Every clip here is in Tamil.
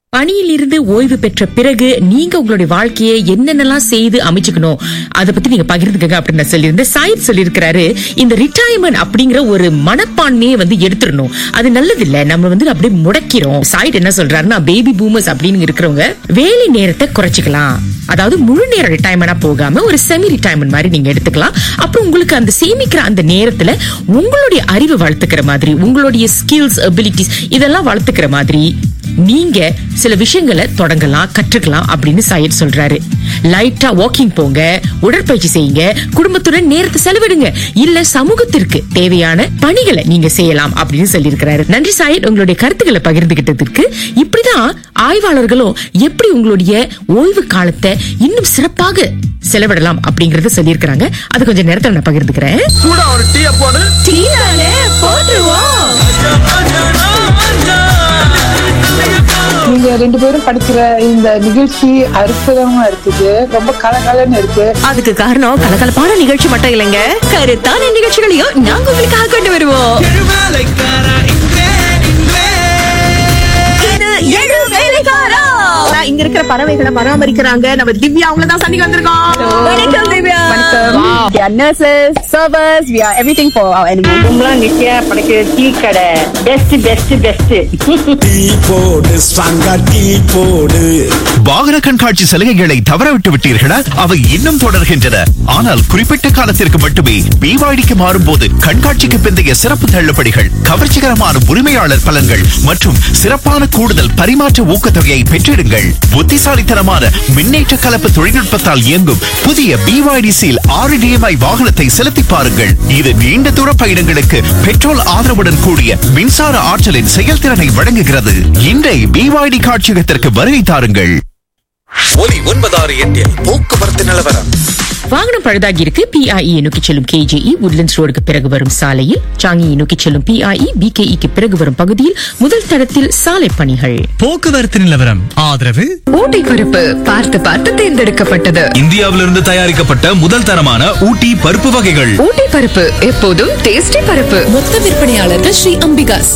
பணியிலிருந்து ஓய்வு பெற்ற பிறகு நீங்க உங்களுடைய வாழ்க்கையை என்னென்னலாம் செய்து அமைச்சுக்கணும் அதை பத்தி நீங்க பகிர்ந்துக்கங்க அப்படின்னு நான் சொல்லியிருந்தேன் சாயித் சொல்லியிருக்கிறாரு இந்த ரிட்டையர்மெண்ட் அப்படிங்கிற ஒரு மனப்பான்மையை வந்து எடுத்துடணும் அது நல்லது இல்ல நம்ம வந்து அப்படியே முடக்கிறோம் சாயித் என்ன சொல்றாருன்னா பேபி பூமர்ஸ் அப்படின்னு இருக்கிறவங்க வேலை நேரத்தை குறைச்சிக்கலாம் அதாவது முழு நேர ரிட்டையர்மெண்டா போகாம ஒரு செமி ரிட்டையர்மெண்ட் மாதிரி நீங்க எடுத்துக்கலாம் அப்புறம் உங்களுக்கு அந்த சேமிக்கிற அந்த நேரத்துல உங்களுடைய அறிவை வளர்த்துக்கிற மாதிரி உங்களுடைய ஸ்கில்ஸ் அபிலிட்டிஸ் இதெல்லாம் வளர்த்துக்கிற மாதிரி நீங்க சில விஷயங்களை தொடங்கலாம் கற்றுக்கலாம் அப்படின்னு சையத் சொல்றாரு லைட்டா வாக்கிங் போங்க உடற்பயிற்சி செய்யுங்க குடும்பத்துடன் நேரத்தை செலவிடுங்க இல்ல சமூகத்திற்கு தேவையான பணிகளை நீங்க செய்யலாம் அப்படின்னு சொல்லியிருக்கிறாரு நன்றி சாயத் உங்களுடைய கருத்துக்களை பகிர்ந்துகிட்டதற்கு இப்படிதான் ஆய்வாளர்களும் எப்படி உங்களுடைய ஓய்வு காலத்தை இன்னும் சிறப்பாக செலவிடலாம் அப்படிங்கறத சொல்லியிருக்கிறாங்க அது கொஞ்சம் நேரத்துல நான் பகிர்ந்துக்கிறேன் கூட ஒரு டீய போடு நீங்க ரெண்டு பேரும் படிக்கிற இந்த நிகழ்ச்சி அற்புதமா இருக்குது ரொம்ப கலகலன்னு இருக்கு அதுக்கு காரணம் கலகலப்பான நிகழ்ச்சி மட்டும் இல்லைங்க கருத்தான நிகழ்ச்சிகளையும் நாங்க உங்களுக்காக கொண்டு வருவோம் இது ஏழு வேலைக்காரா. நான் இங்க இருக்கிற பறவைகளை பராமரிக்கிறாங்க நம்ம திவ்யா அவங்கள தான் சந்திக்க வந்திருக்கோம் வணக்கம் Divya We are nurses, servers, we are everything for our animals. கும்பலாம் Nithya படைக்கிற டீ கடை பெஸ்ட் பெஸ்ட் பெஸ்ட் டீ போடு ஸ்ட்ராங்கா டீ போடு வாகன கண்காட்சி சலுகைகளை தவறவிட்டு விட்டீர்களா அவை இன்னும் தொடர்கின்றன ஆனால் குறிப்பிட்ட காலத்திற்கு மட்டுமே பிவாடிக்கு மாறும்போது கண்காட்சிக்கு பிந்தைய சிறப்பு தள்ளுபடிகள் கவர்ச்சிகரமான உரிமையாளர் பலன்கள் மற்றும் சிறப்பான கூடுதல் பரிமாற்ற ஊக்கத்தொகையை பெற்றிடுங்கள் புத்திசாலித்தனமான மின்னேற்ற கலப்பு தொழில்நுட்பத்தால் இயங்கும் புதிய பிவாய்டி சீல் ஆறு டிஎம்ஐ வாகனத்தை செலுத்தி பாருங்கள் இது நீண்ட தூர பயணங்களுக்கு பெட்ரோல் ஆதரவுடன் கூடிய மின்சார ஆற்றலின் செயல்திறனை வழங்குகிறது இன்றை பிவாய்டி காட்சியகத்திற்கு வருகை தாருங்கள் ஒலி ஒன்பதாறு எட்டில் போக்குவரத்து நிலவரம் வாகனம் பழுதாகி இருக்கு பிஐஇ நோக்கி செல்லும் கேஜிஇ உட்லண்ட்ஸ் ரோடுக்கு பிறகு வரும் சாலையில் சாங்கி நோக்கி செல்லும் பிஐஇ பிகேஇக்கு பிறகு வரும் பகுதியில் முதல் தடத்தில் சாலை பணிகள் போக்குவரத்து நிலவரம் ஆதரவு ஊட்டி பருப்பு பார்த்து பார்த்து தேர்ந்தெடுக்கப்பட்டது இந்தியாவிலிருந்து தயாரிக்கப்பட்ட முதல் தரமான ஊட்டி பருப்பு வகைகள் ஊட்டி பருப்பு எப்போதும் டேஸ்டி பருப்பு மொத்த விற்பனையாளர்கள் ஸ்ரீ அம்பிகாஸ்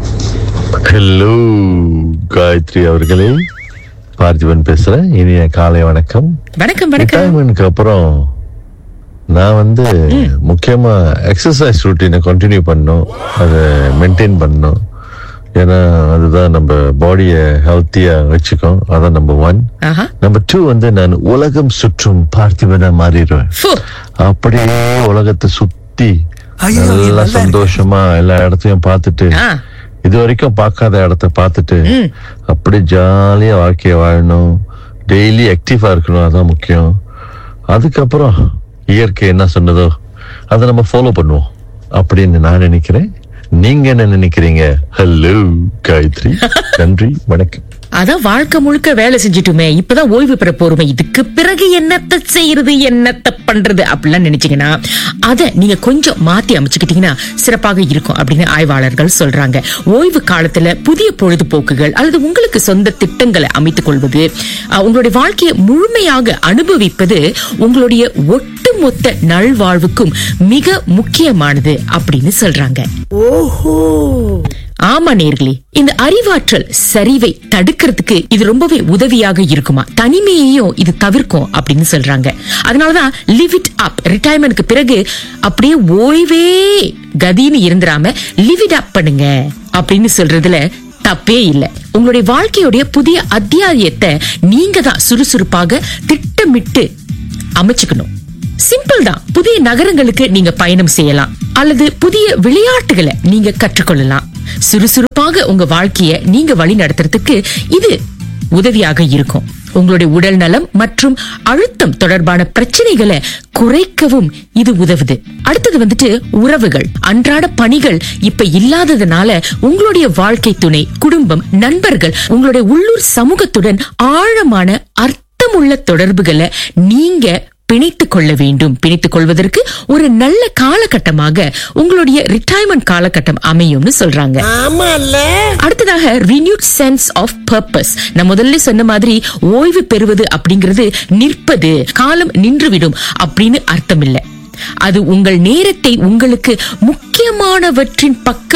ஹலோ காயத்ரி அவர்களே பார்த்திபன் பேசுறேன் இனிய காலை வணக்கம் வணக்கம் வணக்கம் ரிட்டையர்மெண்ட்க்கு அப்புறம் நான் வந்து முக்கியமா எக்ஸசைஸ் ரூட்டீனை கண்டினியூ பண்ணணும் அதை மெயின்டைன் பண்ணணும் ஏன்னா அதுதான் நம்ம பாடியை ஹெல்த்தியா வச்சுக்கும் அதான் நம்பர் ஒன் ஆஹா நம்பர் டூ வந்து நான் உலகம் சுற்றும் பார்த்திபனா மாறிடுவேன் ஃபு. அப்படியே உலகத்தை சுத்தி ஐயோ, நல்லா நல்லா இருக்கு. சந்தோஷமா எல்லா இடத்தையும் பார்த்துட்டு ஆ. இது வரைக்கும் பார்க்காத இடத்த பார்த்துட்டு அப்படியே ஜாலியா வாழ்க்கைய வாழணும் டெய்லி ஆக்டிவா இருக்கணும் அதான் முக்கியம் அதுக்கப்புறம் இயற்கை என்ன சொன்னதோ அதை நம்ம ஃபாலோ பண்ணுவோம் அப்படின்னு நான் நினைக்கிறேன் நீங்க என்ன நினைக்கிறீங்க ஹலோ காயத்ரி நன்றி வணக்கம் அதான் வாழ்க்கை முழுக்க வேலை செஞ்சுட்டுமே இப்பதான் ஓய்வு பெற போறோமே இதுக்கு பிறகு என்னத்த செய்யறது என்னத்த பண்றது அப்படிலாம் நினைச்சீங்கன்னா அத நீங்க கொஞ்சம் மாத்தி அமைச்சுக்கிட்டீங்கன்னா சிறப்பாக இருக்கும் அப்படின்னு ஆய்வாளர்கள் சொல்றாங்க ஓய்வு காலத்துல புதிய பொழுதுபோக்குகள் அல்லது உங்களுக்கு சொந்த திட்டங்களை அமைத்துக் கொள்வது அஹ், உங்களுடைய வாழ்க்கையை முழுமையாக அனுபவிப்பது உங்களுடைய ஒட்டுமொத்த நல்வாழ்வுக்கும் மிக முக்கியமானது அப்படின்னு சொல்றாங்க ஆமா நேர்களே இந்த அறிவாற்றல் சரிவை தடுக்கிறதுக்கு இது ரொம்பவே உதவியாக இருக்குமா தனிமையையும் இது தவிர்க்கும் அப்படின்னு சொல்றாங்க அதனாலதான் லிவ் இட் அப் ரிட்டையர்மெண்ட்க்கு பிறகு அப்படியே ஓய்வே கதின்னு இருந்துராம லிவ் இட் அப் பண்ணுங்க அப்படின்னு சொல்றதுல தப்பே இல்ல உங்களுடைய வாழ்க்கையுடைய புதிய அத்தியாயத்தை நீங்க தான் சுறுசுறுப்பாக திட்டமிட்டு அமைச்சுக்கணும் சிம்பிள் தான் புதிய நகரங்களுக்கு நீங்க பயணம் செய்யலாம் அல்லது புதிய விளையாட்டுகளை நீங்க கற்றுக்கொள்ளலாம் சுறுசுறுப்பாக உங்க வாழ்க்கைய நீங்க வழி நடத்துறதுக்கு இது உதவியாக இருக்கும் உங்களுடைய உடல் நலம் மற்றும் அழுத்தம் தொடர்பான பிரச்சனைகளை குறைக்கவும் இது உதவுது அடுத்தது வந்துட்டு உறவுகள் அன்றாட பணிகள் இப்ப இல்லாததுனால உங்களுடைய வாழ்க்கை துணை குடும்பம் நண்பர்கள் உங்களுடைய உள்ளூர் சமூகத்துடன் ஆழமான அர்த்தமுள்ள தொடர்புகளை நீங்க பிணைத்துக் கொள்ள வேண்டும் பிணைத்துக் கொள்வதற்கு ஒரு நல்ல காலகட்டமாக உங்களுடைய ரிட்டையர்மெண்ட் காலகட்டம் அமையும்னு சொல்றாங்க அடுத்ததாக ரினியூட் சென்ஸ் ஆஃப் பர்பஸ் நான் முதல்ல சொன்ன மாதிரி ஓய்வு பெறுவது அப்படிங்கிறது நிற்பது காலம் நின்றுவிடும் அப்படின்னு அர்த்தம் இல்ல அது உங்கள் நேரத்தை உங்களுக்கு முக்கியமானவற்றின் பக்கம்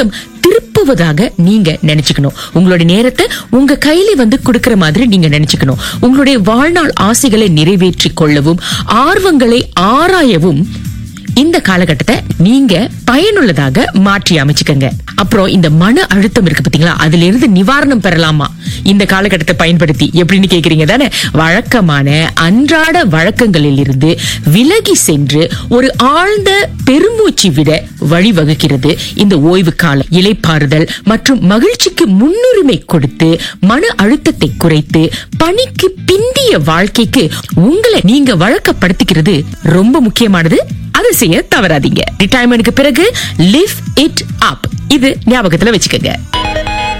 திருப்புவதாக நீங்க நினைச்சுக்கணும் உங்களுடைய நேரத்தை உங்க கையில வந்து கொடுக்கிற மாதிரி நீங்க நினைச்சுக்கணும் உங்களுடைய வாழ்நாள் ஆசைகளை நிறைவேற்றிக் கொள்ளவும் ஆர்வங்களை ஆராயவும் இந்த காலகட்டத்தை நீங்க பயனுள்ளதாக மாற்றி அமைச்சுக்கங்க அப்புறம் இந்த மன அழுத்தம் இருக்கு பாத்தீங்களா அதுல இருந்து நிவாரணம் பெறலாமா இந்த காலகட்டத்தை பயன்படுத்தி எப்படின்னு கேக்குறீங்க தானே வழக்கமான அன்றாட வழக்கங்களில் இருந்து விலகி சென்று ஒரு ஆழ்ந்த பெருமூச்சு விட வழிவகுக்கிறது இந்த ஓய்வு காலம் இலைப்பாறுதல் மற்றும் மகிழ்ச்சிக்கு முன்னுரிமை கொடுத்து மன அழுத்தத்தை குறைத்து பணிக்கு பிந்திய வாழ்க்கைக்கு உங்களை நீங்க வழக்கப்படுத்திக்கிறது ரொம்ப முக்கியமானது அதை செய்ய தவறாதீங்க ரிட்டையர்மெண்ட்க்கு பிறகு லிவ் இட் அப் இது ஞாபகத்துல வச்சுக்கோங்க